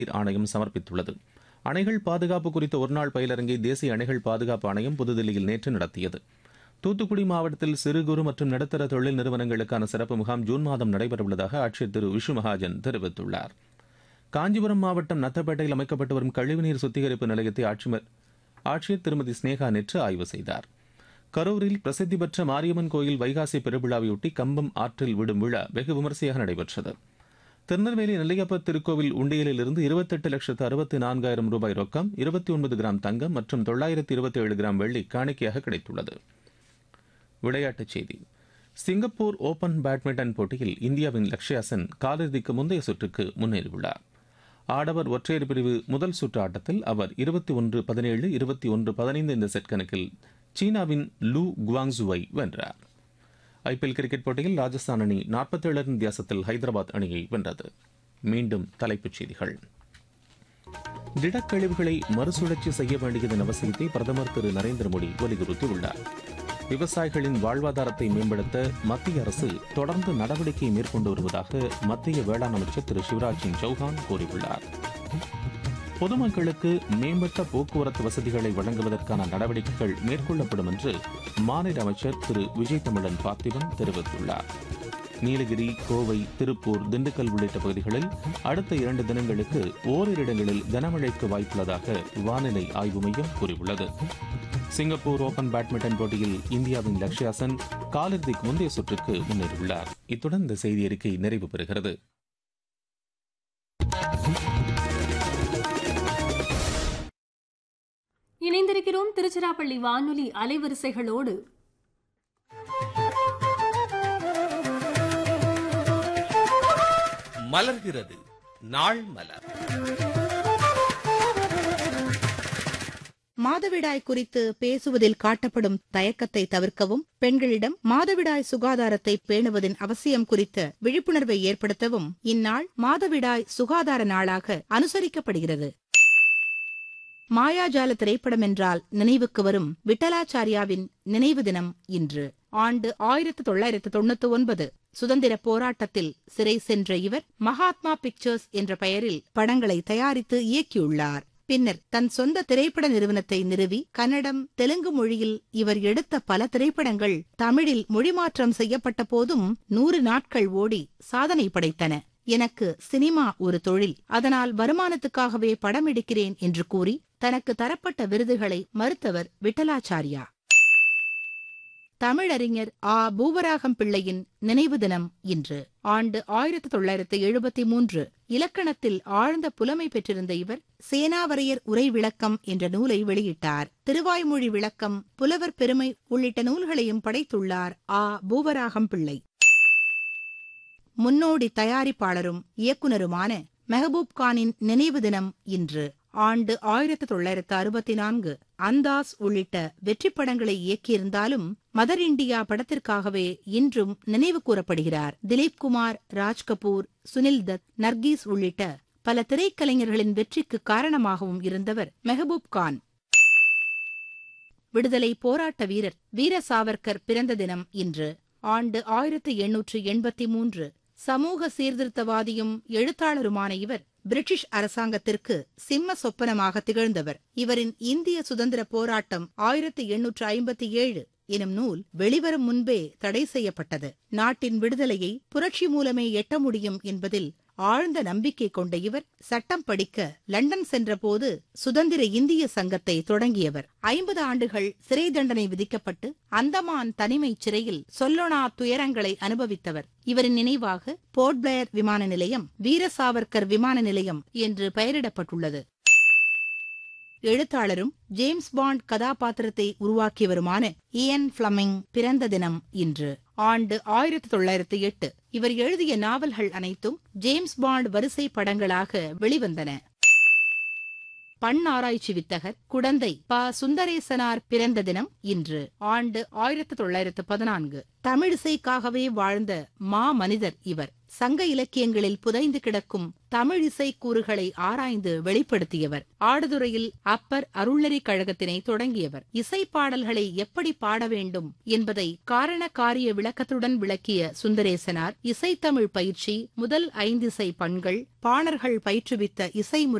நீர் ஆணையம் சமர்ப்பித்துள்ளது அணைகள் பாதுகாப்பு குறித்த ஒருநாள் பயிலரங்கை தேசிய அணைகள் பாதுகாப்பு ஆணையம் புதுதில்லியில் நேற்று நடத்தியது தூத்துக்குடி மாவட்டத்தில் சிறு குறு மற்றும் நடுத்தர தொழில் நிறுவனங்களுக்கான சிறப்பு முகாம் ஜூன் மாதம் நடைபெறவுள்ளதாக ஆட்சியர் திரு விஷு மகாஜன் தெரிவித்துள்ளார் காஞ்சிபுரம் மாவட்டம் நத்தப்பேட்டையில் அமைக்கப்பட்டு வரும் கழிவுநீர் சுத்திகரிப்பு நிலையத்தை ஆட்சிமர் ஆட்சியர் திருமதி ஸ்னேகா நேற்று ஆய்வு செய்தார் கரூரில் பிரசித்தி பெற்ற மாரியம்மன் கோயில் வைகாசி பெருவிழாவையொட்டி கம்பம் ஆற்றில் விடும் விழா வெகு விமரிசையாக நடைபெற்றது திருநெல்வேலி நெல்லையப்பர் திருக்கோவில் உண்டியலில் இருந்து இருபத்தெட்டு லட்சத்து அறுபத்தி நான்காயிரம் ரூபாய் ரொக்கம் இருபத்தி ஒன்பது கிராம் தங்கம் மற்றும் தொள்ளாயிரத்தி இருபத்தி ஏழு கிராம் வெள்ளி காணிக்கையாக கிடைத்துள்ளது விளையாட்டுச் செய்தி சிங்கப்பூர் ஓபன் பேட்மிண்டன் போட்டியில் இந்தியாவின் லக்ஷ்யா சென் காலிறுதிக்கு முந்தைய சுற்றுக்கு முன்னேறியுள்ளார் ஆடவர் ஒற்றையர் பிரிவு முதல் சுற்று ஆட்டத்தில் அவர் இருபத்தி ஒன்று பதினேழு இருபத்தி ஒன்று பதினைந்து இந்த செட் கணக்கில் சீனாவின் லூ குவாங்ஸுவை வென்றார் ஐபிஎல் கிரிக்கெட் போட்டியில் ராஜஸ்தான் அணி நாற்பத்தேழு ரன் வித்தியாசத்தில் ஹைதராபாத் அணியை வென்றது மீண்டும் தலைப்புச் செய்திகள் திடக்கழிவுகளை மறுசுழற்சி செய்ய வேண்டியதன் அவசியத்தை பிரதமர் திரு நரேந்திர மோடி வலியுறுத்தியுள்ளார் விவசாயிகளின் வாழ்வாதாரத்தை மேம்படுத்த மத்திய அரசு தொடர்ந்து நடவடிக்கை மேற்கொண்டு வருவதாக மத்திய வேளாண் அமைச்சர் திரு சிவராஜ் சிங் சௌஹான் கூறியுள்ளார் பொதுமக்களுக்கு மேம்பட்ட போக்குவரத்து வசதிகளை வழங்குவதற்கான நடவடிக்கைகள் மேற்கொள்ளப்படும் என்று மாநில அமைச்சர் திரு விஜய் தமிழன் பார்த்திபன் தெரிவித்துள்ளார் நீலகிரி கோவை திருப்பூர் திண்டுக்கல் உள்ளிட்ட பகுதிகளில் அடுத்த இரண்டு தினங்களுக்கு ஓரிரு இடங்களில் கனமழைக்கு வாய்ப்புள்ளதாக வானிலை ஆய்வு மையம் கூறியுள்ளது சிங்கப்பூர் ஓபன் பேட்மிண்டன் போட்டியில் இந்தியாவின் லக்ஷ்யா சென் காலிறுதிக்கு முந்தைய சுற்றுக்கு முன்னேறியுள்ளார் இத்துடன் இந்த செய்தி அறிக்கை நிறைவு பெறுகிறது இணைந்திருக்கிறோம் திருச்சிராப்பள்ளி வானொலி அலைவரிசைகளோடு மலர்கிறது நாள் மலர் மாதவிடாய் குறித்து பேசுவதில் காட்டப்படும் தயக்கத்தை தவிர்க்கவும் பெண்களிடம் மாதவிடாய் சுகாதாரத்தை பேணுவதின் அவசியம் குறித்த விழிப்புணர்வை ஏற்படுத்தவும் இந்நாள் மாதவிடாய் சுகாதார நாளாக அனுசரிக்கப்படுகிறது மாயாஜால திரைப்படம் என்றால் நினைவுக்கு வரும் விட்டலாச்சாரியாவின் நினைவு தினம் இன்று ஆண்டு ஆயிரத்து தொள்ளாயிரத்து தொண்ணூத்தி ஒன்பது சுதந்திர போராட்டத்தில் சிறை சென்ற இவர் மகாத்மா பிக்சர்ஸ் என்ற பெயரில் படங்களை தயாரித்து இயக்கியுள்ளார் பின்னர் தன் சொந்த திரைப்பட நிறுவனத்தை நிறுவி கன்னடம் தெலுங்கு மொழியில் இவர் எடுத்த பல திரைப்படங்கள் தமிழில் மொழிமாற்றம் செய்யப்பட்ட போதும் நூறு நாட்கள் ஓடி சாதனை படைத்தன எனக்கு சினிமா ஒரு தொழில் அதனால் வருமானத்துக்காகவே படம் எடுக்கிறேன் என்று கூறி தனக்கு தரப்பட்ட விருதுகளை மறுத்தவர் விட்டலாச்சாரியா தமிழறிஞர் ஆ பூவராகம் பிள்ளையின் நினைவு தினம் இன்று ஆண்டு ஆயிரத்தி தொள்ளாயிரத்து எழுபத்தி மூன்று இலக்கணத்தில் ஆழ்ந்த புலமை பெற்றிருந்த இவர் சேனாவரையர் உரை விளக்கம் என்ற நூலை வெளியிட்டார் திருவாய்மொழி விளக்கம் புலவர் பெருமை உள்ளிட்ட நூல்களையும் படைத்துள்ளார் ஆ பூவராகம் பிள்ளை முன்னோடி தயாரிப்பாளரும் இயக்குனருமான மெஹபூப் கானின் நினைவு தினம் இன்று ஆண்டு ஆயிரத்தி தொள்ளாயிரத்து அறுபத்தி நான்கு அந்தாஸ் உள்ளிட்ட வெற்றிப் படங்களை இயக்கியிருந்தாலும் மதர் இண்டியா படத்திற்காகவே இன்றும் நினைவு கூறப்படுகிறார் திலீப் குமார் ராஜ் கபூர் சுனில் தத் நர்கீஸ் உள்ளிட்ட பல திரைக்கலைஞர்களின் வெற்றிக்கு காரணமாகவும் இருந்தவர் மெஹபூப் கான் விடுதலை போராட்ட வீரர் வீர சாவர்கர் பிறந்த தினம் இன்று ஆண்டு ஆயிரத்து எண்ணூற்று எண்பத்தி மூன்று சமூக சீர்திருத்தவாதியும் எழுத்தாளருமான இவர் பிரிட்டிஷ் அரசாங்கத்திற்கு சிம்ம சொப்பனமாக திகழ்ந்தவர் இவரின் இந்திய சுதந்திர போராட்டம் ஆயிரத்தி எண்ணூற்று ஐம்பத்தி ஏழு எனும் நூல் வெளிவரும் முன்பே தடை செய்யப்பட்டது நாட்டின் விடுதலையை புரட்சி மூலமே எட்ட முடியும் என்பதில் ஆழ்ந்த நம்பிக்கை கொண்ட இவர் சட்டம் படிக்க லண்டன் சென்றபோது சுதந்திர இந்திய சங்கத்தை தொடங்கியவர் ஐம்பது ஆண்டுகள் சிறை தண்டனை விதிக்கப்பட்டு அந்தமான் தனிமைச் சிறையில் சொல்லொணா துயரங்களை அனுபவித்தவர் இவரின் நினைவாக போர்ட் பிளேயர் விமான நிலையம் வீர சாவர்கர் விமான நிலையம் என்று பெயரிடப்பட்டுள்ளது எழுத்தாளரும் ஜேம்ஸ் பாண்ட் கதாபாத்திரத்தை உருவாக்கியவருமான இயன் பிளமிங் பிறந்த தினம் இன்று ஆண்டு ஆயிரத்தி தொள்ளாயிரத்தி எட்டு இவர் எழுதிய நாவல்கள் அனைத்தும் ஜேம்ஸ் பாண்ட் வரிசை படங்களாக வெளிவந்தன பண் ஆராய்ச்சி வித்தகர் குடந்தை ப சுந்தரேசனார் பிறந்த தினம் இன்று ஆண்டு ஆயிரத்து தொள்ளாயிரத்து பதினான்கு தமிழிசைக்காகவே வாழ்ந்த மா மனிதர் இவர் சங்க இலக்கியங்களில் புதைந்து கிடக்கும் தமிழ் இசை கூறுகளை ஆராய்ந்து வெளிப்படுத்தியவர் ஆடுதுறையில் அப்பர் அருள்நெறி கழகத்தினை தொடங்கியவர் இசை பாடல்களை எப்படி பாட வேண்டும் என்பதை காரண காரிய விளக்கத்துடன் விளக்கிய சுந்தரேசனார் இசைத்தமிழ் பயிற்சி முதல் ஐந்திசை பண்கள் பாணர்கள் பயிற்றுவித்த இசை